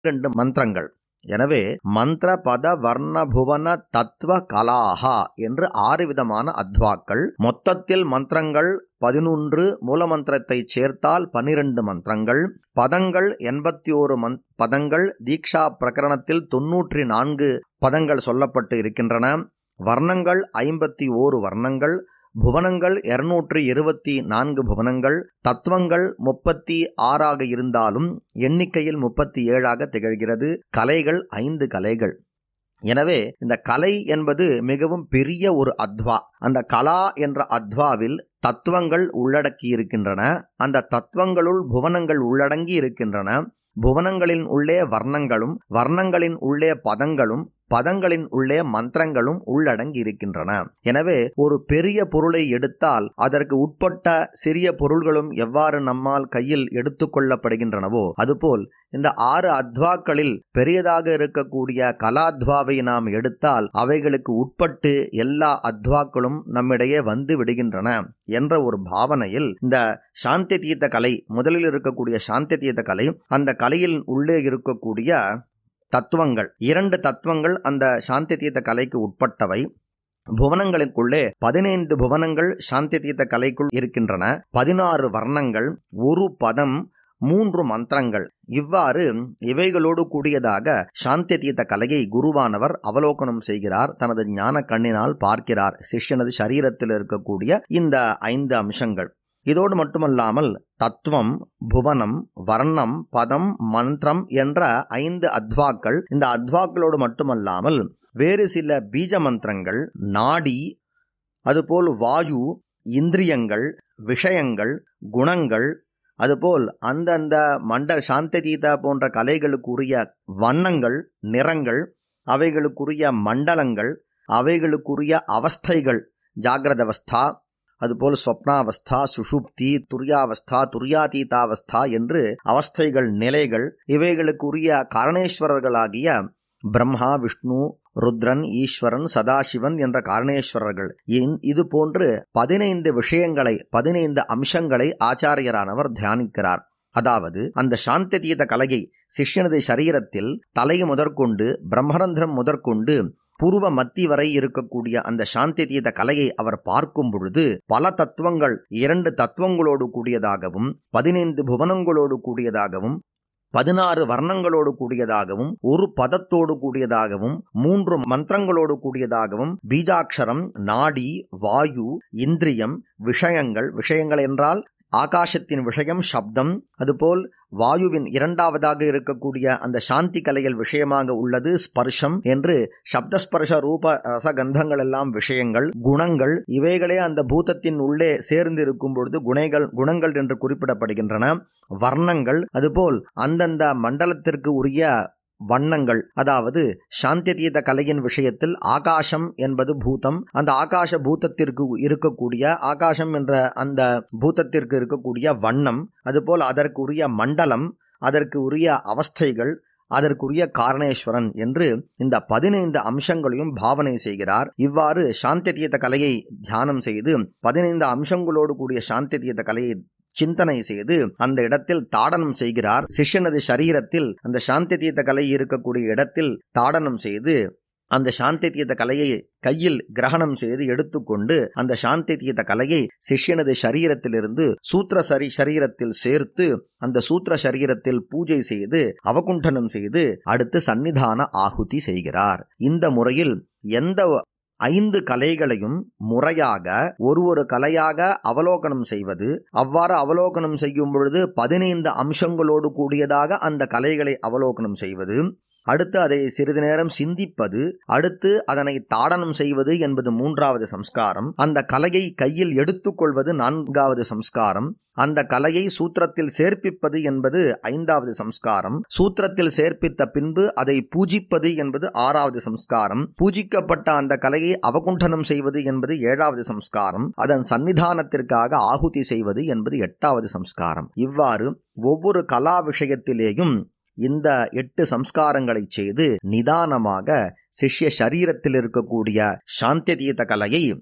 பன்னிரண்டு மந்திரங்கள் எனவே மந்திர பத வர்ண புவன தத்துவ கலாஹா என்று ஆறு விதமான அத்வாக்கள் மொத்தத்தில் மந்திரங்கள் பதினொன்று மூலமந்திரத்தை சேர்த்தால் பனிரெண்டு மந்திரங்கள் பதங்கள் எண்பத்தி ஓரு மந் பதங்கள் தீக்ஷா பிரகரணத்தில் தொன்னூற்றி நான்கு பதங்கள் சொல்லப்பட்டு இருக்கின்றன வர்ணங்கள் ஐம்பத்தி ஓரு வர்ணங்கள் புவனங்கள் இருநூற்றி இருபத்தி நான்கு புவனங்கள் தத்துவங்கள் முப்பத்தி ஆறாக இருந்தாலும் எண்ணிக்கையில் முப்பத்தி ஏழாக திகழ்கிறது கலைகள் ஐந்து கலைகள் எனவே இந்த கலை என்பது மிகவும் பெரிய ஒரு அத்வா அந்த கலா என்ற அத்வாவில் தத்துவங்கள் உள்ளடக்கி இருக்கின்றன அந்த தத்துவங்களுள் புவனங்கள் உள்ளடங்கி இருக்கின்றன புவனங்களின் உள்ளே வர்ணங்களும் வர்ணங்களின் உள்ளே பதங்களும் பதங்களின் உள்ளே மந்திரங்களும் உள்ளடங்கி இருக்கின்றன எனவே ஒரு பெரிய பொருளை எடுத்தால் அதற்கு உட்பட்ட சிறிய பொருள்களும் எவ்வாறு நம்மால் கையில் எடுத்துக்கொள்ளப்படுகின்றனவோ அதுபோல் இந்த ஆறு அத்வாக்களில் பெரியதாக இருக்கக்கூடிய கலாத்வாவை நாம் எடுத்தால் அவைகளுக்கு உட்பட்டு எல்லா அத்வாக்களும் நம்மிடையே வந்து விடுகின்றன என்ற ஒரு பாவனையில் இந்த சாந்தி தீர்த்த கலை முதலில் இருக்கக்கூடிய சாந்தி தீர்த்த கலை அந்த கலையில் உள்ளே இருக்கக்கூடிய தத்துவங்கள் இரண்டு தத்துவங்கள் அந்த சாந்தி தீர்த்த கலைக்கு உட்பட்டவை புவனங்களுக்குள்ளே பதினைந்து புவனங்கள் சாந்தி தீர்த்த கலைக்குள் இருக்கின்றன பதினாறு வர்ணங்கள் ஒரு பதம் மூன்று மந்திரங்கள் இவ்வாறு இவைகளோடு கூடியதாக சாந்தி தீர்த்த கலையை குருவானவர் அவலோகனம் செய்கிறார் தனது ஞான கண்ணினால் பார்க்கிறார் சிஷ்யனது சரீரத்தில் இருக்கக்கூடிய இந்த ஐந்து அம்சங்கள் இதோடு மட்டுமல்லாமல் தத்துவம் புவனம் வர்ணம் பதம் மந்திரம் என்ற ஐந்து அத்வாக்கள் இந்த அத்வாக்களோடு மட்டுமல்லாமல் வேறு சில பீஜ மந்திரங்கள் நாடி அதுபோல் வாயு இந்திரியங்கள் விஷயங்கள் குணங்கள் அதுபோல் அந்தந்த மண்ட சாந்ததீதா போன்ற கலைகளுக்குரிய வண்ணங்கள் நிறங்கள் அவைகளுக்குரிய மண்டலங்கள் அவைகளுக்குரிய அவஸ்தைகள் ஜாகிரத அவஸ்தா அதுபோல் ஸ்வப்னாவஸ்தா சுஷுப்தி துரியாவஸ்தா துரியாதீதாவஸ்தா என்று அவஸ்தைகள் நிலைகள் இவைகளுக்குரிய காரணேஸ்வரர்களாகிய பிரம்மா விஷ்ணு ருத்ரன் ஈஸ்வரன் சதாசிவன் என்ற காரணேஸ்வரர்கள் இது போன்று பதினைந்து விஷயங்களை பதினைந்து அம்சங்களை ஆச்சாரியரானவர் தியானிக்கிறார் அதாவது அந்த சாந்ததீத கலையை சிஷ்யனது சரீரத்தில் தலை முதற்கொண்டு பிரம்மரந்திரம் முதற்கொண்டு பூர்வ மத்தி வரை இருக்கக்கூடிய அந்த சாந்தி தீத கலையை அவர் பார்க்கும் பொழுது பல தத்துவங்கள் இரண்டு தத்துவங்களோடு கூடியதாகவும் பதினைந்து புவனங்களோடு கூடியதாகவும் பதினாறு வர்ணங்களோடு கூடியதாகவும் ஒரு பதத்தோடு கூடியதாகவும் மூன்று மந்திரங்களோடு கூடியதாகவும் பீஜாட்சரம் நாடி வாயு இந்திரியம் விஷயங்கள் விஷயங்கள் என்றால் ஆகாசத்தின் விஷயம் சப்தம் அதுபோல் வாயுவின் இரண்டாவதாக இருக்கக்கூடிய அந்த சாந்தி கலைகள் விஷயமாக உள்ளது ஸ்பர்ஷம் என்று சப்தஸ்பர்ஷ ரூப ரசகந்தங்கள் எல்லாம் விஷயங்கள் குணங்கள் இவைகளே அந்த பூதத்தின் உள்ளே சேர்ந்து இருக்கும் பொழுது குணைகள் குணங்கள் என்று குறிப்பிடப்படுகின்றன வர்ணங்கள் அதுபோல் அந்தந்த மண்டலத்திற்கு உரிய வண்ணங்கள் அதாவது சாந்திதீத கலையின் விஷயத்தில் ஆகாசம் என்பது பூதம் அந்த ஆகாச பூதத்திற்கு இருக்கக்கூடிய ஆகாசம் என்ற அந்த பூதத்திற்கு இருக்கக்கூடிய வண்ணம் அதுபோல் அதற்குரிய மண்டலம் அதற்கு உரிய அவஸ்தைகள் அதற்குரிய காரணேஸ்வரன் என்று இந்த பதினைந்து அம்சங்களையும் பாவனை செய்கிறார் இவ்வாறு சாந்தி தீர்த்த கலையை தியானம் செய்து பதினைந்து அம்சங்களோடு கூடிய சாந்தி தீர்த்த கலையை சிந்தனை செய்து அந்த இடத்தில் தாடனம் செய்கிறார் சிஷ்யனது சரீரத்தில் அந்த சாந்தி தீர்த்த கலை இருக்கக்கூடிய இடத்தில் தாடனம் செய்து அந்த சாந்தி தீர்த்த கலையை கையில் கிரகணம் செய்து எடுத்துக்கொண்டு அந்த சாந்தி தீர்த்த கலையை சிஷ்யனது சரீரத்திலிருந்து சூத்திர சரி சரீரத்தில் சேர்த்து அந்த சூத்திர சரீரத்தில் பூஜை செய்து அவகுண்டனம் செய்து அடுத்து சன்னிதான ஆகுதி செய்கிறார் இந்த முறையில் எந்த ஐந்து கலைகளையும் முறையாக ஒரு ஒரு கலையாக அவலோகனம் செய்வது அவ்வாறு அவலோகனம் செய்யும் பொழுது பதினைந்து அம்சங்களோடு கூடியதாக அந்த கலைகளை அவலோகனம் செய்வது அடுத்து அதை சிறிது நேரம் சிந்திப்பது அடுத்து அதனை தாடனம் செய்வது என்பது மூன்றாவது சம்ஸ்காரம் அந்த கலையை கையில் எடுத்துக்கொள்வது நான்காவது சம்ஸ்காரம் அந்த கலையை சூத்திரத்தில் சேர்ப்பிப்பது என்பது ஐந்தாவது சம்ஸ்காரம் சூத்திரத்தில் சேர்ப்பித்த பின்பு அதை பூஜிப்பது என்பது ஆறாவது சம்ஸ்காரம் பூஜிக்கப்பட்ட அந்த கலையை அவகுண்டனம் செய்வது என்பது ஏழாவது சம்ஸ்காரம் அதன் சன்னிதானத்திற்காக ஆகுதி செய்வது என்பது எட்டாவது சம்ஸ்காரம் இவ்வாறு ஒவ்வொரு கலா விஷயத்திலேயும் இந்த எட்டு சம்ஸ்காரங்களை செய்து நிதானமாக சிஷ்ய சரீரத்தில் இருக்கக்கூடிய சாந்தியதீத கலையை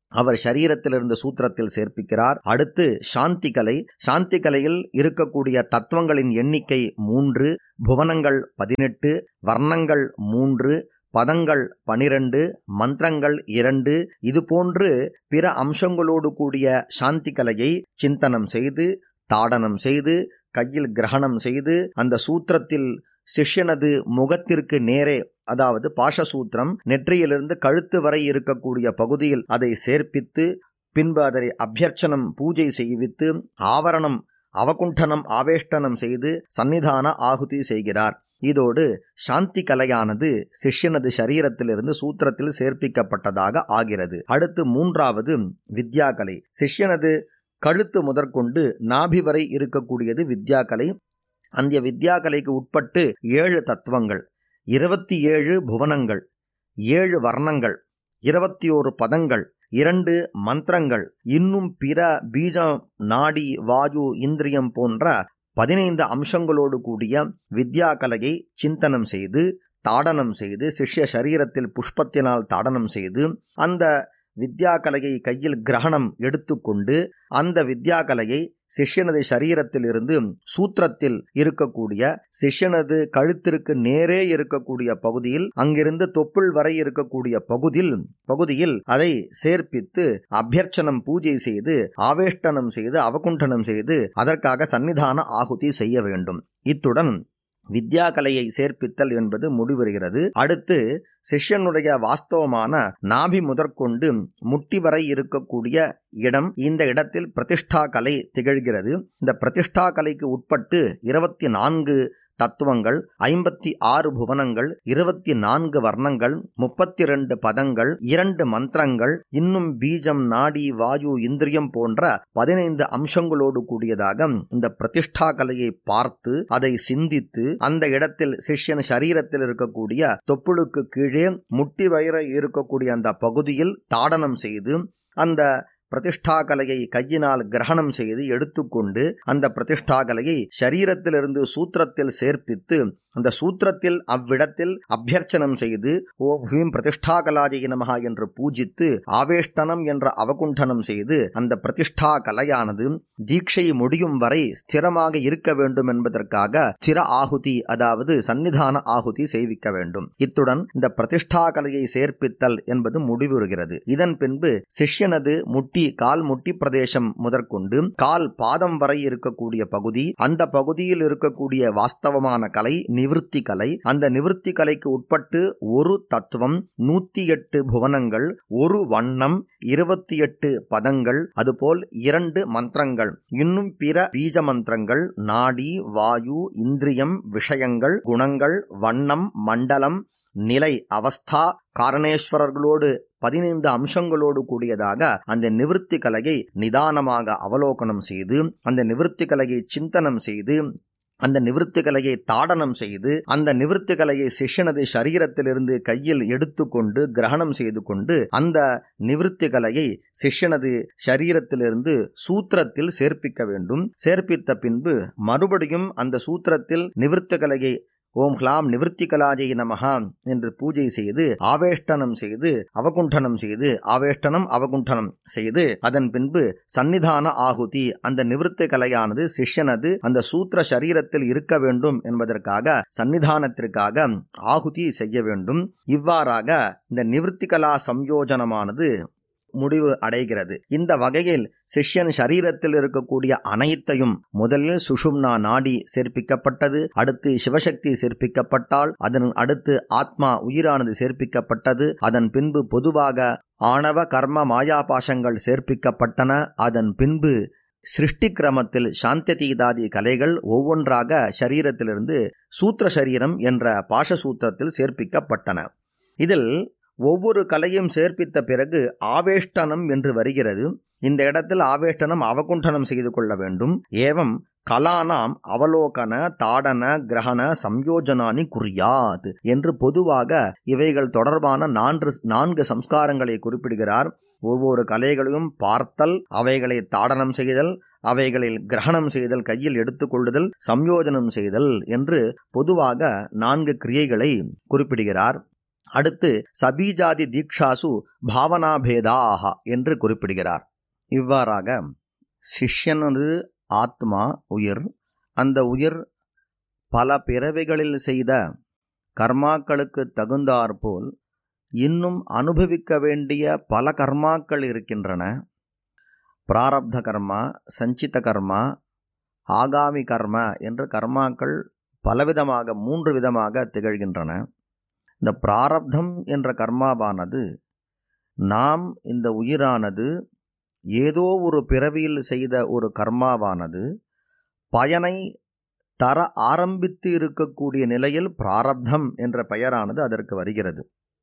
அவர் சரீரத்திலிருந்து சூத்திரத்தில் சேர்ப்பிக்கிறார் அடுத்து சாந்தி கலை சாந்தி கலையில் இருக்கக்கூடிய தத்துவங்களின் எண்ணிக்கை மூன்று புவனங்கள் பதினெட்டு வர்ணங்கள் மூன்று பதங்கள் பனிரெண்டு மந்திரங்கள் இரண்டு இது போன்று பிற அம்சங்களோடு கூடிய சாந்தி கலையை சிந்தனம் செய்து தாடனம் செய்து கையில் கிரகணம் செய்து அந்த சூத்திரத்தில் சிஷ்யனது முகத்திற்கு நேரே அதாவது பாஷசூத்திரம் நெற்றியிலிருந்து கழுத்து வரை இருக்கக்கூடிய பகுதியில் அதை சேர்ப்பித்து பின்பு அதை அபியர்ச்சனம் பூஜை செய்வித்து ஆவரணம் அவகுண்டனம் ஆவேஷ்டனம் செய்து சன்னிதான ஆகுதி செய்கிறார் இதோடு சாந்தி கலையானது சிஷ்யனது சரீரத்திலிருந்து சூத்திரத்தில் சேர்ப்பிக்கப்பட்டதாக ஆகிறது அடுத்து மூன்றாவது வித்யாகலை சிஷ்யனது கழுத்து முதற்கொண்டு நாபி வரை இருக்கக்கூடியது வித்யாகலை அந்த வித்யாகலைக்கு உட்பட்டு ஏழு தத்துவங்கள் இருபத்தி ஏழு புவனங்கள் ஏழு வர்ணங்கள் இருபத்தி ஓரு பதங்கள் இரண்டு மந்திரங்கள் இன்னும் பிற பீஜம் நாடி வாயு இந்திரியம் போன்ற பதினைந்து அம்சங்களோடு கூடிய வித்யாகலையை சிந்தனம் செய்து தாடனம் செய்து சிஷ்ய சரீரத்தில் புஷ்பத்தினால் தாடனம் செய்து அந்த வித்யாகலையை கையில் கிரகணம் எடுத்துக்கொண்டு அந்த வித்யாகலையை சிஷ்யனது சரீரத்தில் இருந்து சூத்திரத்தில் இருக்கக்கூடிய சிஷ்யனது கழுத்திற்கு நேரே இருக்கக்கூடிய பகுதியில் அங்கிருந்து தொப்புள் வரை இருக்கக்கூடிய பகுதியில் பகுதியில் அதை சேர்ப்பித்து அபியர்ச்சனம் பூஜை செய்து ஆவேஷ்டனம் செய்து அவகுண்டனம் செய்து அதற்காக சன்னிதான ஆகுதி செய்ய வேண்டும் இத்துடன் வித்யாகலையை சேர்ப்பித்தல் என்பது முடிவுறுகிறது அடுத்து சிஷ்யனுடைய வாஸ்தவமான நாபி முதற்கொண்டு முட்டி வரை இருக்கக்கூடிய இடம் இந்த இடத்தில் பிரதிஷ்டா கலை திகழ்கிறது இந்த பிரதிஷ்டா கலைக்கு உட்பட்டு இருபத்தி நான்கு தத்துவங்கள் ஐம்பத்தி ஆறு புவனங்கள் இருபத்தி நான்கு வர்ணங்கள் முப்பத்தி ரெண்டு பதங்கள் இரண்டு மந்திரங்கள் இன்னும் பீஜம் நாடி வாயு இந்திரியம் போன்ற பதினைந்து அம்சங்களோடு கூடியதாக இந்த பிரதிஷ்டா கலையை பார்த்து அதை சிந்தித்து அந்த இடத்தில் சிஷ்யன் சரீரத்தில் இருக்கக்கூடிய தொப்புளுக்கு கீழே முட்டி வயிற இருக்கக்கூடிய அந்த பகுதியில் தாடனம் செய்து அந்த பிரதிஷ்டாகலையை கையினால் கிரகணம் செய்து எடுத்துக்கொண்டு அந்த பிரதிஷ்டாகலையை சரீரத்திலிருந்து சூத்திரத்தில் சேர்ப்பித்து அந்த சூத்திரத்தில் அவ்விடத்தில் அபியர்ச்சனம் செய்து ஓ ஹீம் பிரதிஷ்டாகலாஜய நமகா என்று பூஜித்து ஆவேஷ்டனம் என்ற அவகுண்டனம் செய்து அந்த பிரதிஷ்டா கலையானது தீட்சை முடியும் வரை ஸ்திரமாக இருக்க வேண்டும் என்பதற்காக ஸ்திர ஆகுதி அதாவது சன்னிதான ஆகுதி செய்விக்க வேண்டும் இத்துடன் இந்த பிரதிஷ்டா கலையை சேர்ப்பித்தல் என்பது முடிவுறுகிறது இதன் பின்பு சிஷ்யனது முட்டி கால் முட்டி பிரதேசம் முதற்கொண்டு கால் பாதம் வரை இருக்கக்கூடிய பகுதி அந்த பகுதியில் இருக்கக்கூடிய வாஸ்தவமான கலை நிவிருத்தி கலை அந்த நிவிருத்தி கலைக்கு உட்பட்டு ஒரு தத்துவம் நூத்தி எட்டு புவனங்கள் ஒரு வண்ணம் இருபத்தி எட்டு பதங்கள் அதுபோல் இரண்டு மந்திரங்கள் இன்னும் பிற பீஜ மந்திரங்கள் நாடி வாயு இந்திரியம் விஷயங்கள் குணங்கள் வண்ணம் மண்டலம் நிலை அவஸ்தா காரணேஸ்வரர்களோடு பதினைந்து அம்சங்களோடு கூடியதாக அந்த நிவிருத்தி கலையை நிதானமாக அவலோகனம் செய்து அந்த நிவிருத்தி கலையை சிந்தனம் செய்து அந்த நிவிருத்தி கலையை தாடனம் செய்து அந்த நிவிருத்தி கலையை சிஷ்யனது சரீரத்திலிருந்து கையில் எடுத்துக்கொண்டு கிரகணம் செய்து கொண்டு அந்த நிவிருத்தி கலையை சிஷ்யனது சரீரத்திலிருந்து சூத்திரத்தில் சேர்ப்பிக்க வேண்டும் சேர்ப்பித்த பின்பு மறுபடியும் அந்த சூத்திரத்தில் நிவிருத்தி கலையை ஓம் ஹ்லாம் நிவர்த்தி கலாஜை நமஹா என்று பூஜை செய்து ஆவேஷ்டனம் செய்து அவகுண்டனம் செய்து ஆவேஷ்டனம் அவகுண்டனம் செய்து அதன் பின்பு சன்னிதான ஆகுதி அந்த நிவர்த்தி கலையானது சிஷ்யனது அந்த சூத்திர சரீரத்தில் இருக்க வேண்டும் என்பதற்காக சன்னிதானத்திற்காக ஆகுதி செய்ய வேண்டும் இவ்வாறாக இந்த நிவர்த்தி கலா சம்யோஜனமானது முடிவு அடைகிறது இந்த வகையில் சிஷ்யன் சரீரத்தில் இருக்கக்கூடிய அனைத்தையும் முதலில் சுஷும்னா நாடி சேர்ப்பிக்கப்பட்டது அடுத்து சிவசக்தி சேர்ப்பிக்கப்பட்டால் அதன் அடுத்து ஆத்மா உயிரானது சேர்ப்பிக்கப்பட்டது அதன் பின்பு பொதுவாக ஆணவ கர்ம மாயாபாசங்கள் சேர்ப்பிக்கப்பட்டன அதன் பின்பு சிருஷ்டி கிரமத்தில் சாந்ததீதாதி கலைகள் ஒவ்வொன்றாக சரீரத்திலிருந்து சூத்திர சரீரம் என்ற பாஷசூத்திரத்தில் சேர்ப்பிக்கப்பட்டன இதில் ஒவ்வொரு கலையும் சேர்ப்பித்த பிறகு ஆவேஷ்டனம் என்று வருகிறது இந்த இடத்தில் ஆவேஷ்டனம் அவகுண்டனம் செய்து கொள்ள வேண்டும் ஏவம் கலானாம் அவலோகன தாடன கிரகண சம்யோஜனானி குறியாத் என்று பொதுவாக இவைகள் தொடர்பான நான்கு நான்கு சம்ஸ்காரங்களை குறிப்பிடுகிறார் ஒவ்வொரு கலைகளையும் பார்த்தல் அவைகளை தாடனம் செய்தல் அவைகளில் கிரகணம் செய்தல் கையில் எடுத்துக்கொள்ளுதல் சம்யோஜனம் செய்தல் என்று பொதுவாக நான்கு கிரியைகளை குறிப்பிடுகிறார் அடுத்து சபீஜாதி தீக்ஷாசு பாவனாபேதாக என்று குறிப்பிடுகிறார் இவ்வாறாக சிஷ்யனது ஆத்மா உயிர் அந்த உயிர் பல பிறவிகளில் செய்த கர்மாக்களுக்கு தகுந்தாற்போல் இன்னும் அனுபவிக்க வேண்டிய பல கர்மாக்கள் இருக்கின்றன பிராரப்த கர்மா சஞ்சித கர்மா ஆகாமி கர்ம என்ற கர்மாக்கள் பலவிதமாக மூன்று விதமாக திகழ்கின்றன இந்த பிராரப்தம் என்ற கர்மாவானது நாம் இந்த உயிரானது ஏதோ ஒரு பிறவியில் செய்த ஒரு கர்மாவானது பயனை தர ஆரம்பித்து இருக்கக்கூடிய நிலையில் பிராரப்தம் என்ற பெயரானது அதற்கு வருகிறது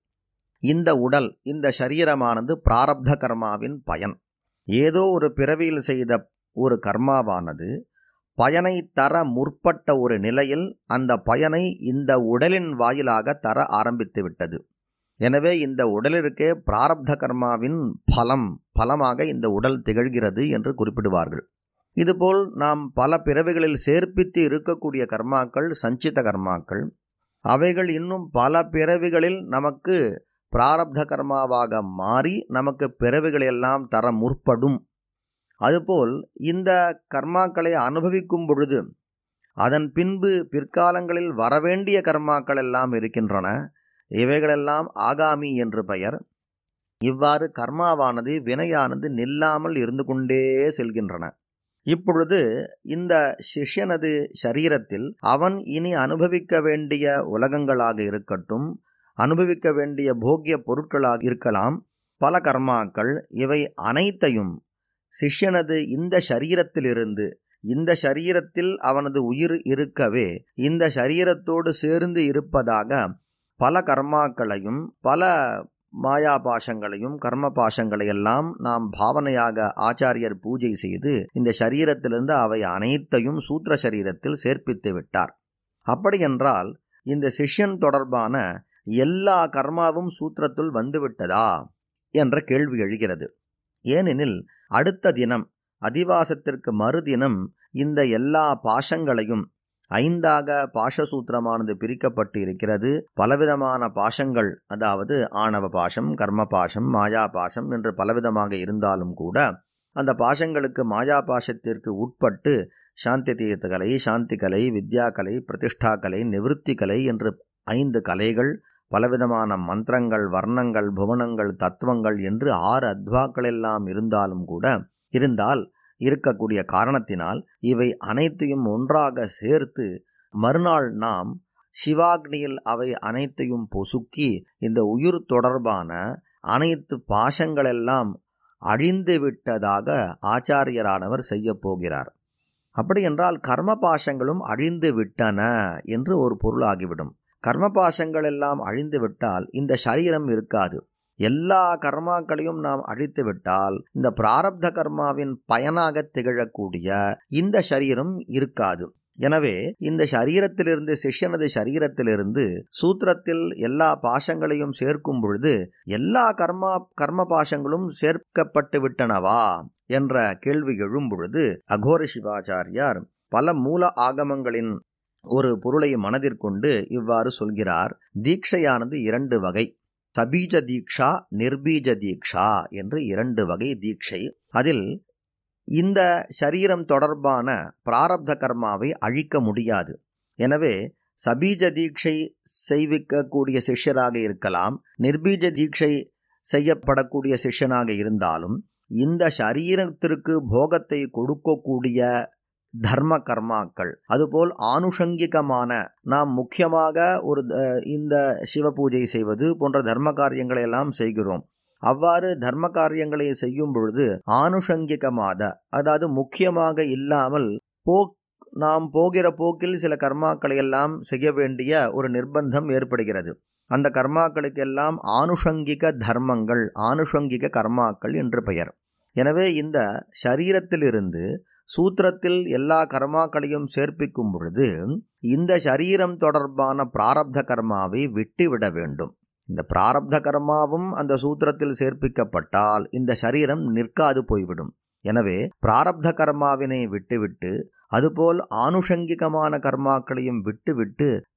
இந்த உடல் இந்த சரீரமானது பிராரப்த கர்மாவின் பயன் ஏதோ ஒரு பிறவியில் செய்த ஒரு கர்மாவானது பயனை தர முற்பட்ட ஒரு நிலையில் அந்த பயனை இந்த உடலின் வாயிலாக தர ஆரம்பித்து விட்டது எனவே இந்த உடலிற்கே பிராரப்த கர்மாவின் பலம் பலமாக இந்த உடல் திகழ்கிறது என்று குறிப்பிடுவார்கள் இதுபோல் நாம் பல பிறவிகளில் சேர்ப்பித்து இருக்கக்கூடிய கர்மாக்கள் சஞ்சித கர்மாக்கள் அவைகள் இன்னும் பல பிறவிகளில் நமக்கு பிராரப்த கர்மாவாக மாறி நமக்கு பிறவிகள் எல்லாம் தர முற்படும் அதுபோல் இந்த கர்மாக்களை அனுபவிக்கும் பொழுது அதன் பின்பு பிற்காலங்களில் வரவேண்டிய கர்மாக்கள் எல்லாம் இருக்கின்றன இவைகளெல்லாம் ஆகாமி என்று பெயர் இவ்வாறு கர்மாவானது வினையானது நில்லாமல் இருந்து கொண்டே செல்கின்றன இப்பொழுது இந்த சிஷ்யனது சரீரத்தில் அவன் இனி அனுபவிக்க வேண்டிய உலகங்களாக இருக்கட்டும் அனுபவிக்க வேண்டிய போக்கிய பொருட்களாக இருக்கலாம் பல கர்மாக்கள் இவை அனைத்தையும் சிஷ்யனது இந்த சரீரத்திலிருந்து இந்த சரீரத்தில் அவனது உயிர் இருக்கவே இந்த சரீரத்தோடு சேர்ந்து இருப்பதாக பல கர்மாக்களையும் பல மாயா பாசங்களையும் கர்ம பாசங்களையெல்லாம் நாம் பாவனையாக ஆச்சாரியர் பூஜை செய்து இந்த சரீரத்திலிருந்து அவை அனைத்தையும் சூத்திர சரீரத்தில் சேர்ப்பித்து விட்டார் அப்படியென்றால் இந்த சிஷ்யன் தொடர்பான எல்லா கர்மாவும் சூத்திரத்துள் வந்துவிட்டதா என்ற கேள்வி எழுகிறது ஏனெனில் அடுத்த தினம் அதிவாசத்திற்கு மறுதினம் இந்த எல்லா பாஷங்களையும் ஐந்தாக பாஷசூத்திரமானது பிரிக்கப்பட்டு இருக்கிறது பலவிதமான பாஷங்கள் அதாவது ஆணவ பாஷம் கர்ம பாஷம் மாயா பாஷம் என்று பலவிதமாக இருந்தாலும் கூட அந்த பாஷங்களுக்கு மாயா பாஷத்திற்கு உட்பட்டு சாந்தி தீர்த்த கலை சாந்தி கலை வித்யா கலை பிரதிஷ்டா கலை நிவிருத்தி கலை என்று ஐந்து கலைகள் பலவிதமான மந்திரங்கள் வர்ணங்கள் புவனங்கள் தத்துவங்கள் என்று ஆறு அத்வாக்கள் எல்லாம் இருந்தாலும் கூட இருந்தால் இருக்கக்கூடிய காரணத்தினால் இவை அனைத்தையும் ஒன்றாக சேர்த்து மறுநாள் நாம் சிவாக்னியில் அவை அனைத்தையும் பொசுக்கி இந்த உயிர் தொடர்பான அனைத்து பாசங்களெல்லாம் அழிந்து விட்டதாக ஆச்சாரியரானவர் செய்ய போகிறார் அப்படி என்றால் கர்ம பாசங்களும் அழிந்து விட்டன என்று ஒரு பொருளாகிவிடும் கர்ம பாசங்கள் எல்லாம் அழிந்து விட்டால் இந்த சரீரம் இருக்காது எல்லா கர்மாக்களையும் நாம் அழித்து விட்டால் இந்த பிராரப்த கர்மாவின் பயனாக திகழக்கூடிய இந்த சரீரம் இருக்காது எனவே இந்த சரீரத்திலிருந்து சிஷ்யனது சரீரத்திலிருந்து சூத்திரத்தில் எல்லா பாசங்களையும் சேர்க்கும் பொழுது எல்லா கர்மா கர்ம பாசங்களும் சேர்க்கப்பட்டு விட்டனவா என்ற கேள்வி எழும் பொழுது அகோர சிவாச்சாரியார் பல மூல ஆகமங்களின் ஒரு பொருளை மனதிற்கொண்டு இவ்வாறு சொல்கிறார் தீட்சையானது இரண்டு வகை சபீஜ தீக்ஷா நிர்பீஜ தீக்ஷா என்று இரண்டு வகை தீட்சை அதில் இந்த சரீரம் தொடர்பான பிராரப்த கர்மாவை அழிக்க முடியாது எனவே சபீஜ தீட்சை செய்விக்கக்கூடிய சிஷ்யராக இருக்கலாம் நிர்பீஜ தீட்சை செய்யப்படக்கூடிய சிஷ்யனாக இருந்தாலும் இந்த சரீரத்திற்கு போகத்தை கொடுக்கக்கூடிய தர்ம கர்மாக்கள் அதுபோல் ஆனுஷங்கிகமான நாம் முக்கியமாக ஒரு இந்த சிவ பூஜை செய்வது போன்ற தர்ம காரியங்களை எல்லாம் செய்கிறோம் அவ்வாறு தர்ம காரியங்களை செய்யும் பொழுது ஆனுஷங்கிகமாக அதாவது முக்கியமாக இல்லாமல் போ நாம் போகிற போக்கில் சில கர்மாக்களை எல்லாம் செய்ய வேண்டிய ஒரு நிர்பந்தம் ஏற்படுகிறது அந்த கர்மாக்களுக்கெல்லாம் ஆனுஷங்கிக தர்மங்கள் ஆனுஷங்கிக கர்மாக்கள் என்று பெயர் எனவே இந்த சரீரத்திலிருந்து சூத்திரத்தில் எல்லா கர்மாக்களையும் சேர்ப்பிக்கும் பொழுது இந்த சரீரம் தொடர்பான பிராரப்த கர்மாவை விட்டுவிட வேண்டும் இந்த பிராரப்த கர்மாவும் அந்த சூத்திரத்தில் சேர்ப்பிக்கப்பட்டால் இந்த சரீரம் நிற்காது போய்விடும் எனவே பிராரப்த கர்மாவினை விட்டுவிட்டு அதுபோல் ஆனுஷங்கிகமான கர்மாக்களையும் விட்டுவிட்டு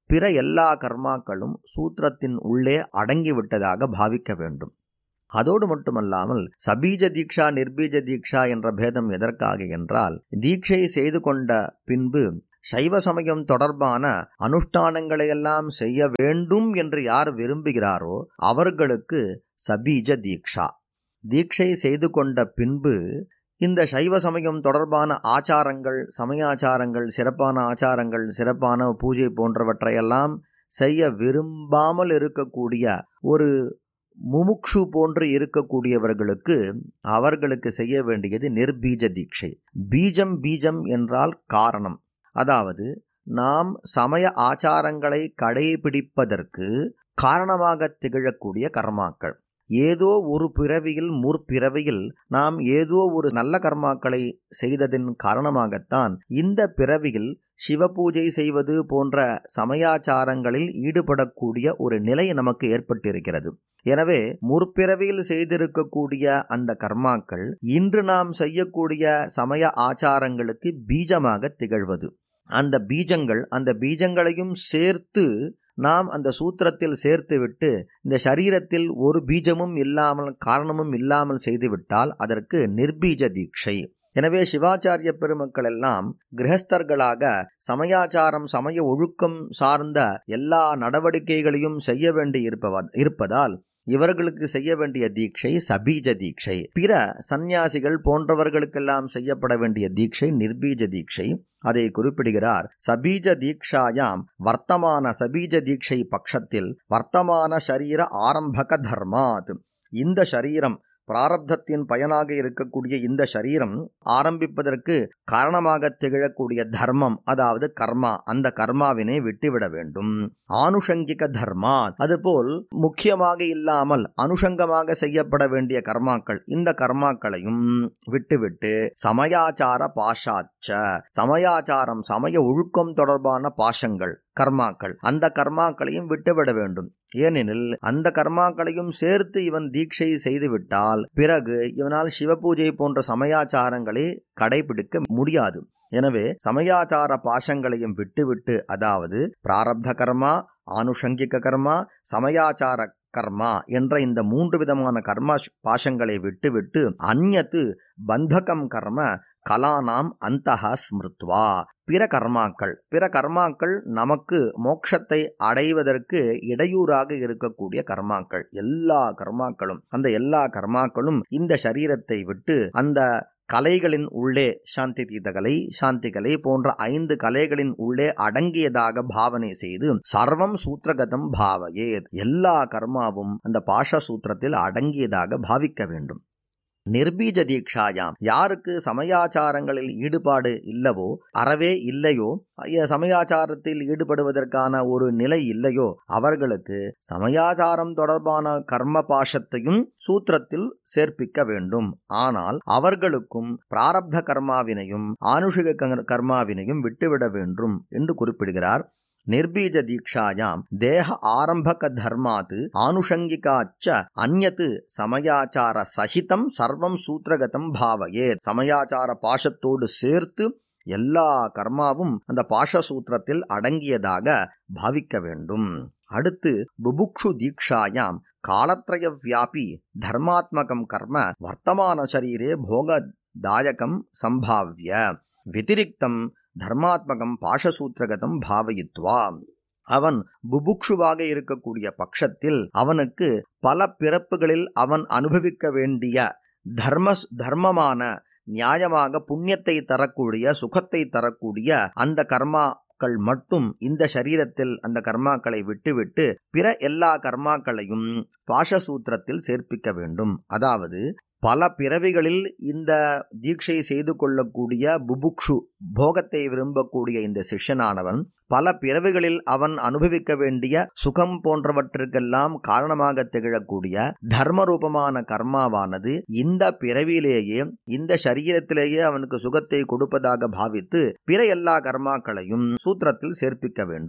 பிற எல்லா கர்மாக்களும் சூத்திரத்தின் உள்ளே அடங்கிவிட்டதாக பாவிக்க வேண்டும் அதோடு மட்டுமல்லாமல் சபீஜ தீக்ஷா நிர்பீஜ தீக்ஷா என்ற பேதம் எதற்காக என்றால் தீட்சை செய்து கொண்ட பின்பு சைவ சமயம் தொடர்பான அனுஷ்டானங்களையெல்லாம் செய்ய வேண்டும் என்று யார் விரும்புகிறாரோ அவர்களுக்கு சபீஜ தீக்ஷா தீட்சை செய்து கொண்ட பின்பு இந்த சைவ சமயம் தொடர்பான ஆச்சாரங்கள் சமயாச்சாரங்கள் சிறப்பான ஆச்சாரங்கள் சிறப்பான பூஜை போன்றவற்றையெல்லாம் செய்ய விரும்பாமல் இருக்கக்கூடிய ஒரு முமுக்ஷு போன்று இருக்கக்கூடியவர்களுக்கு அவர்களுக்கு செய்ய வேண்டியது நிர்பீஜ தீட்சை பீஜம் பீஜம் என்றால் காரணம் அதாவது நாம் சமய ஆச்சாரங்களை கடைபிடிப்பதற்கு காரணமாக திகழக்கூடிய கர்மாக்கள் ஏதோ ஒரு பிறவியில் முற்பிறவியில் நாம் ஏதோ ஒரு நல்ல கர்மாக்களை செய்ததின் காரணமாகத்தான் இந்த பிறவியில் சிவபூஜை செய்வது போன்ற சமயாச்சாரங்களில் ஈடுபடக்கூடிய ஒரு நிலை நமக்கு ஏற்பட்டிருக்கிறது எனவே முற்பிறவியில் செய்திருக்கக்கூடிய அந்த கர்மாக்கள் இன்று நாம் செய்யக்கூடிய சமய ஆச்சாரங்களுக்கு பீஜமாக திகழ்வது அந்த பீஜங்கள் அந்த பீஜங்களையும் சேர்த்து நாம் அந்த சூத்திரத்தில் சேர்த்துவிட்டு இந்த சரீரத்தில் ஒரு பீஜமும் இல்லாமல் காரணமும் இல்லாமல் செய்துவிட்டால் அதற்கு நிர்பீஜ தீட்சை எனவே சிவாச்சாரிய பெருமக்கள் எல்லாம் கிரகஸ்தர்களாக சமயாச்சாரம் சமய ஒழுக்கம் சார்ந்த எல்லா நடவடிக்கைகளையும் செய்ய வேண்டி இருப்பதால் இவர்களுக்கு செய்ய வேண்டிய தீட்சை சபீஜ தீட்சை பிற சந்நியாசிகள் போன்றவர்களுக்கெல்லாம் செய்யப்பட வேண்டிய தீட்சை நிர்பீஜ தீட்சை அதை குறிப்பிடுகிறார் சபீஜ தீக்ஷாயாம் வர்த்தமான சபீஜ தீட்சை பட்சத்தில் வர்த்தமான சரீர ஆரம்பக தர்மாத் இந்த சரீரம் பிராரப்தத்தின் பயனாக இருக்கக்கூடிய இந்த சரீரம் ஆரம்பிப்பதற்கு காரணமாக திகழக்கூடிய தர்மம் அதாவது கர்மா அந்த கர்மாவினை விட்டுவிட வேண்டும் ஆனுஷங்கிக தர்மா அதுபோல் முக்கியமாக இல்லாமல் அனுஷங்கமாக செய்யப்பட வேண்டிய கர்மாக்கள் இந்த கர்மாக்களையும் விட்டுவிட்டு சமயாச்சார பாஷாச்ச சமயாச்சாரம் சமய ஒழுக்கம் தொடர்பான பாஷங்கள் கர்மாக்கள் அந்த கர்மாக்களையும் விட்டுவிட வேண்டும் ஏனெனில் அந்த கர்மாக்களையும் சேர்த்து இவன் தீட்சை செய்துவிட்டால் பிறகு இவனால் சிவபூஜை போன்ற சமயாச்சாரங்களை கடைபிடிக்க முடியாது எனவே சமயாச்சார பாஷங்களையும் விட்டுவிட்டு அதாவது பிராரப்த கர்மா ஆனுஷங்கிக கர்மா சமயாச்சார கர்மா என்ற இந்த மூன்று விதமான கர்மா பாஷங்களை விட்டுவிட்டு அந்நத்து பந்தகம் கர்ம கலானாம் அந்தஹ ஸ்மிருத்வா பிற கர்மாக்கள் பிற கர்மாக்கள் நமக்கு மோட்சத்தை அடைவதற்கு இடையூறாக இருக்கக்கூடிய கர்மாக்கள் எல்லா கர்மாக்களும் அந்த எல்லா கர்மாக்களும் இந்த சரீரத்தை விட்டு அந்த கலைகளின் உள்ளே சாந்தி தீத கலை சாந்தி கலை போன்ற ஐந்து கலைகளின் உள்ளே அடங்கியதாக பாவனை செய்து சர்வம் சூத்திரகதம் பாவையே எல்லா கர்மாவும் அந்த பாஷ சூத்திரத்தில் அடங்கியதாக பாவிக்க வேண்டும் நிர்பீஜ தீக்ஷாயாம் யாருக்கு சமயாச்சாரங்களில் ஈடுபாடு இல்லவோ அறவே இல்லையோ சமயாச்சாரத்தில் ஈடுபடுவதற்கான ஒரு நிலை இல்லையோ அவர்களுக்கு சமயாச்சாரம் தொடர்பான கர்ம பாஷத்தையும் சூத்திரத்தில் சேர்ப்பிக்க வேண்டும் ஆனால் அவர்களுக்கும் பிராரப்த கர்மாவினையும் ஆனுஷிக கர்மாவினையும் விட்டுவிட வேண்டும் என்று குறிப்பிடுகிறார் நிர்பீஜ தீக்ஷாயாம் தேக ஆரம்பக தர்மாத் ஆனுஷங்கிகாச்ச அந்நத் சமயாச்சார சகிதம் சர்வம் சூத்திரகதம் பாவையே சமயாச்சார பாஷத்தோடு சேர்த்து எல்லா கர்மாவும் அந்த பாஷ சூத்திரத்தில் அடங்கியதாக பாவிக்க வேண்டும் அடுத்து புபுக்ஷு தீக்ஷாயாம் காலத்ரய வியாபி தர்மாத்மகம் கர்ம வர்த்தமான சரீரே போகதாயகம் சம்பாவிய வத்திரிக்தம் தர்மாத்மகம் பாஷசூத்திரகதம் பாவயித்வா அவன் புபுக்ஷுவாக இருக்கக்கூடிய பட்சத்தில் அவனுக்கு பல பிறப்புகளில் அவன் அனுபவிக்க வேண்டிய தர்ம தர்மமான நியாயமாக புண்ணியத்தை தரக்கூடிய சுகத்தை தரக்கூடிய அந்த கர்மாக்கள் மட்டும் இந்த சரீரத்தில் அந்த கர்மாக்களை விட்டுவிட்டு பிற எல்லா கர்மாக்களையும் பாஷசூத்திரத்தில் சேர்ப்பிக்க வேண்டும் அதாவது பல பிறவிகளில் இந்த தீட்சை செய்து கொள்ளக்கூடிய புபுக்ஷு போகத்தை விரும்பக்கூடிய இந்த சிஷ்யனானவன் பல பிறவிகளில் அவன் அனுபவிக்க வேண்டிய சுகம் போன்றவற்றிற்கெல்லாம் காரணமாக திகழக்கூடிய தர்மரூபமான கர்மாவானது இந்த பிறவியிலேயே இந்த சரீரத்திலேயே அவனுக்கு சுகத்தை கொடுப்பதாக பாவித்து பிற எல்லா கர்மாக்களையும் சூத்திரத்தில் சேர்ப்பிக்க வேண்டும்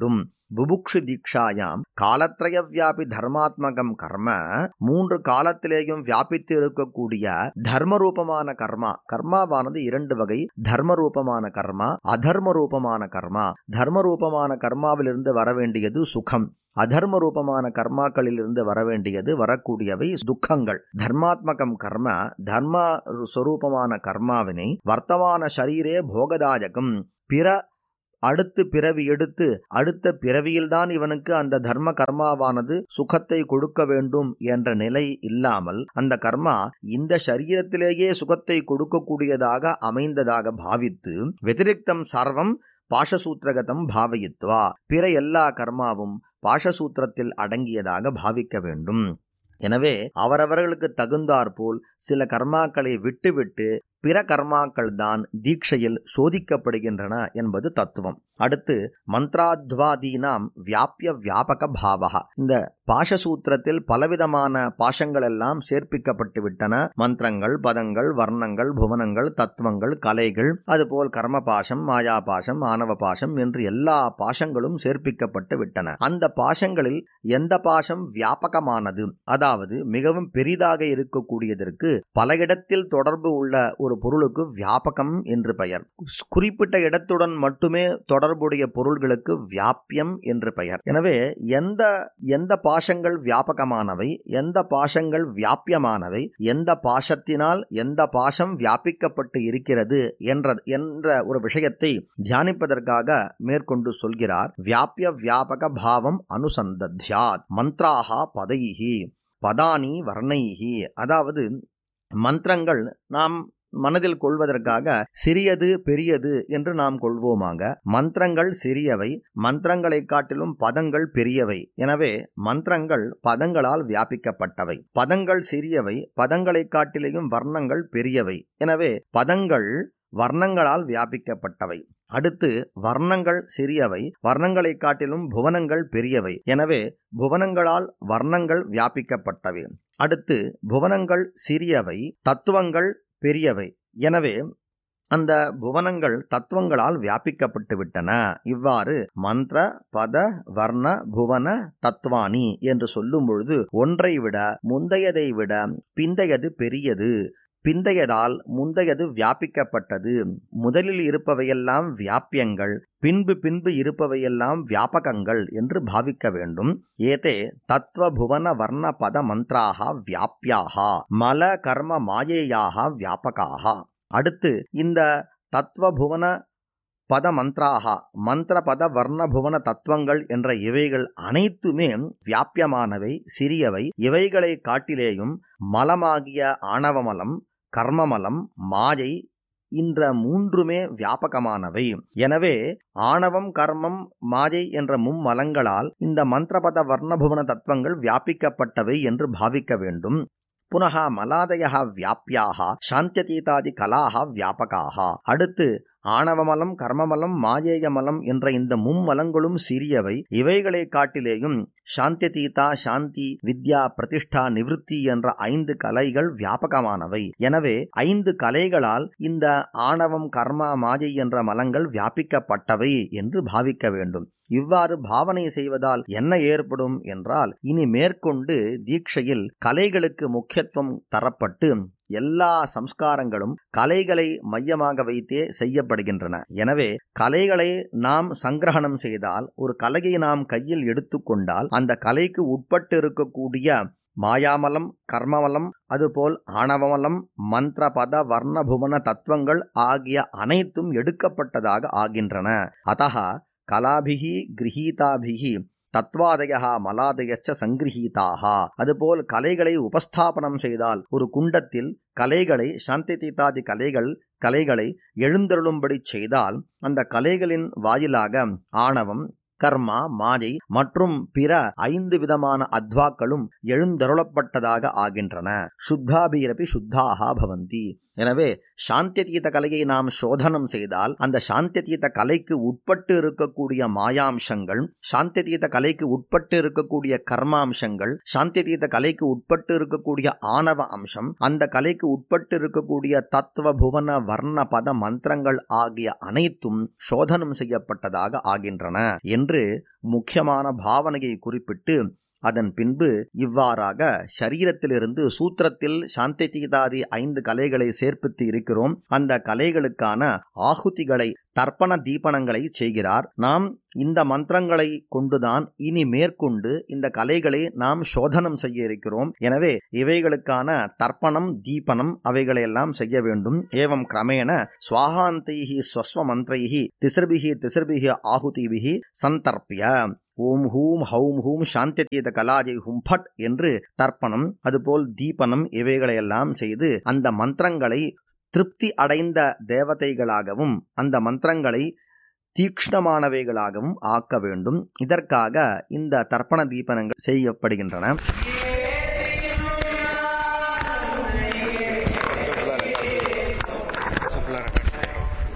புபுக்ஷு தீக்ஷாயாம் காலத்ரய வியாபி தர்மாத்மகம் கர்ம மூன்று காலத்திலேயும் வியாபித்து இருக்கக்கூடிய தர்ம ரூபமான கர்மா கர்மாவானது இரண்டு வகை தர்ம ரூபமான கர்மா அதர்ம ரூபமான கர்மா தர்ம ரூபமான கர்மாவிலிருந்து வர வேண்டியது சுகம் அதர்ம ரூபமான கர்மாக்களிலிருந்து வரவேண்டியது வரக்கூடியவை துக்கங்கள் தர்மாத்மகம் கர்ம தர்ம சொரூபமான கர்மாவினை வர்த்தமான ஷரீரே போகதாயகம் பிற அடுத்து பிறவி எடுத்து அடுத்த பிறவியில்தான் இவனுக்கு அந்த தர்ம கர்மாவானது சுகத்தை கொடுக்க வேண்டும் என்ற நிலை இல்லாமல் அந்த கர்மா இந்த சரீரத்திலேயே சுகத்தை கொடுக்கக்கூடியதாக அமைந்ததாக பாவித்து வெதிரிக்தம் சர்வம் பாஷசூத்திரகதம் பாவயித்வா பிற எல்லா கர்மாவும் பாஷசூத்திரத்தில் அடங்கியதாக பாவிக்க வேண்டும் எனவே அவரவர்களுக்கு தகுந்தாற்போல் சில கர்மாக்களை விட்டுவிட்டு பிற கர்மாக்கள் தான் தீட்சையில் சோதிக்கப்படுகின்றன என்பது தத்துவம் அடுத்து மந்த்ராத்வாதீனாம் வியாபிய வியாபக பாவகா இந்த பாஷசூத்திரத்தில் பலவிதமான பாஷங்கள் எல்லாம் சேர்ப்பிக்கப்பட்டு விட்டன மந்திரங்கள் பதங்கள் வர்ணங்கள் புவனங்கள் தத்துவங்கள் கலைகள் அதுபோல் கர்ம பாஷம் மாயா பாஷம் ஆணவ பாஷம் என்று எல்லா பாஷங்களும் சேர்ப்பிக்கப்பட்டு விட்டன அந்த பாஷங்களில் எந்த பாஷம் வியாபகமானது அதாவது மிகவும் பெரிதாக இருக்கக்கூடியதற்கு பல இடத்தில் தொடர்பு உள்ள ஒரு பொருளுக்கு வியாபகம் என்று பெயர் குறிப்பிட்ட இடத்துடன் மட்டுமே தொடர்புடைய பொருள்களுக்கு வியாபியம் என்று பெயர் எனவே எந்த எந்த பாஷங்கள் வியாபகமானவை எந்த பாஷங்கள் வியாபியமானவை எந்த பாஷத்தினால் எந்த பாஷம் வியாபிக்கப்பட்டு இருக்கிறது என்ற என்ற ஒரு விஷயத்தை தியானிப்பதற்காக மேற்கொண்டு சொல்கிறார் வியாபிய வியாபக பாவம் அனுசந்தத்யாத் மந்த்ராகா பதைஹி பதானி வர்ணைஹி அதாவது மந்திரங்கள் நாம் மனதில் கொள்வதற்காக சிறியது பெரியது என்று நாம் கொள்வோமாக மந்திரங்கள் சிறியவை மந்திரங்களை காட்டிலும் பதங்கள் பெரியவை எனவே மந்திரங்கள் பதங்களால் வியாபிக்கப்பட்டவை பதங்கள் சிறியவை பதங்களை காட்டிலேயும் வர்ணங்கள் பெரியவை எனவே பதங்கள் வர்ணங்களால் வியாபிக்கப்பட்டவை அடுத்து வர்ணங்கள் சிறியவை வர்ணங்களை காட்டிலும் புவனங்கள் பெரியவை எனவே புவனங்களால் வர்ணங்கள் வியாபிக்கப்பட்டவை அடுத்து புவனங்கள் சிறியவை தத்துவங்கள் பெரியவை எனவே அந்த புவனங்கள் தத்துவங்களால் வியாபிக்கப்பட்டு விட்டன இவ்வாறு மந்திர பத வர்ண புவன தத்வானி என்று சொல்லும் பொழுது ஒன்றை விட முந்தையதை விட பிந்தையது பெரியது பிந்தையதால் முந்தையது வியாபிக்கப்பட்டது முதலில் இருப்பவையெல்லாம் வியாபியங்கள் பின்பு பின்பு இருப்பவையெல்லாம் வியாபகங்கள் என்று பாவிக்க வேண்டும் ஏதே தத்துவ புவன வர்ண பத மந்த்ராக வியாபியாக மல கர்ம மாயேயாக வியாபகாக அடுத்து இந்த தத்துவ புவன பத மந்த்ராக மந்திர பத வர்ண புவன தத்துவங்கள் என்ற இவைகள் அனைத்துமே வியாபியமானவை சிறியவை இவைகளை காட்டிலேயும் மலமாகிய ஆணவமலம் கர்மமலம் மாயை இந்த மூன்றுமே வியாபகமானவை எனவே ஆணவம் கர்மம் மாயை என்ற மும்மலங்களால் இந்த மந்திரபத வர்ணபுவன தத்துவங்கள் வியாபிக்கப்பட்டவை என்று பாவிக்க வேண்டும் புனக மலாதய வியாபியாக சாந்தியதீதாதி கலாக வியாபகாக அடுத்து ஆணவமலம் கர்மமலம் மாயேயமலம் என்ற இந்த மும்மலங்களும் சிறியவை இவைகளை காட்டிலேயும் சாந்தியதீதா சாந்தி வித்யா பிரதிஷ்டா நிவிருத்தி என்ற ஐந்து கலைகள் வியாபகமானவை எனவே ஐந்து கலைகளால் இந்த ஆணவம் கர்மா மாயை என்ற மலங்கள் வியாபிக்கப்பட்டவை என்று பாவிக்க வேண்டும் இவ்வாறு பாவனை செய்வதால் என்ன ஏற்படும் என்றால் இனி மேற்கொண்டு தீட்சையில் கலைகளுக்கு முக்கியத்துவம் தரப்பட்டு எல்லா சம்ஸ்காரங்களும் கலைகளை மையமாக வைத்தே செய்யப்படுகின்றன எனவே கலைகளை நாம் சங்கிரகணம் செய்தால் ஒரு கலையை நாம் கையில் எடுத்துக்கொண்டால் அந்த கலைக்கு உட்பட்டு இருக்கக்கூடிய மாயாமலம் கர்மமலம் அதுபோல் ஆணவமலம் மந்திர பத வர்ண புவன தத்துவங்கள் ஆகிய அனைத்தும் எடுக்கப்பட்டதாக ஆகின்றன அத்தகா கலாபிகி கிரகீதாபிகி தத்வாதய மலாதயச்ச சங்கிரகீதாக அதுபோல் கலைகளை உபஸ்தாபனம் செய்தால் ஒரு குண்டத்தில் கலைகளை சாந்தி தீதாதி கலைகள் கலைகளை எழுந்தருளும்படி செய்தால் அந்த கலைகளின் வாயிலாக ஆணவம் கர்மா மாயை மற்றும் பிற ஐந்து விதமான அத்வாக்களும் எழுந்தருளப்பட்டதாக ஆகின்றன சுத்தாபீரபி சுத்தாக பவந்தி எனவே சாந்தியதீத கலையை நாம் சோதனம் செய்தால் அந்த சாந்தியதீத கலைக்கு உட்பட்டு இருக்கக்கூடிய மாயாம்சங்கள் சாந்தியதீத கலைக்கு உட்பட்டு இருக்கக்கூடிய கர்மாம்சங்கள் சாந்தியதீத கலைக்கு உட்பட்டு இருக்கக்கூடிய ஆணவ அம்சம் அந்த கலைக்கு உட்பட்டு இருக்கக்கூடிய தத்துவ புவன வர்ண பத மந்திரங்கள் ஆகிய அனைத்தும் சோதனம் செய்யப்பட்டதாக ஆகின்றன என்று முக்கியமான பாவனையை குறிப்பிட்டு அதன் பின்பு இவ்வாறாக சரீரத்திலிருந்து சூத்திரத்தில் சாந்தி தீதாதி ஐந்து கலைகளை சேர்ப்பித்து இருக்கிறோம் அந்த கலைகளுக்கான ஆகுதிகளை தர்ப்பண தீபனங்களை செய்கிறார் நாம் இந்த மந்திரங்களை கொண்டுதான் இனி மேற்கொண்டு இந்த கலைகளை நாம் சோதனம் செய்ய இருக்கிறோம் எனவே இவைகளுக்கான தர்ப்பணம் தீபனம் அவைகளையெல்லாம் செய்ய வேண்டும் ஏவம் கிரமேண சுவாகாந்தைஹி ஸ்வஸ்வ மந்திரைஹி திசிர்பிகி திசிர்பிகி ஆகுதிபிகி சந்தர்ப்பிய ஓம் ஹூம் ஹௌம் ஹூம் சாந்தியதீத கலாஜை ஹும் ஃபட் என்று தர்ப்பணம் அதுபோல் தீபனம் இவைகளையெல்லாம் செய்து அந்த மந்திரங்களை திருப்தி அடைந்த தேவதைகளாகவும் அந்த மந்திரங்களை தீக்ஷ்ணமானவைகளாகவும் ஆக்க வேண்டும் இதற்காக இந்த தர்ப்பண தீபனங்கள் செய்யப்படுகின்றன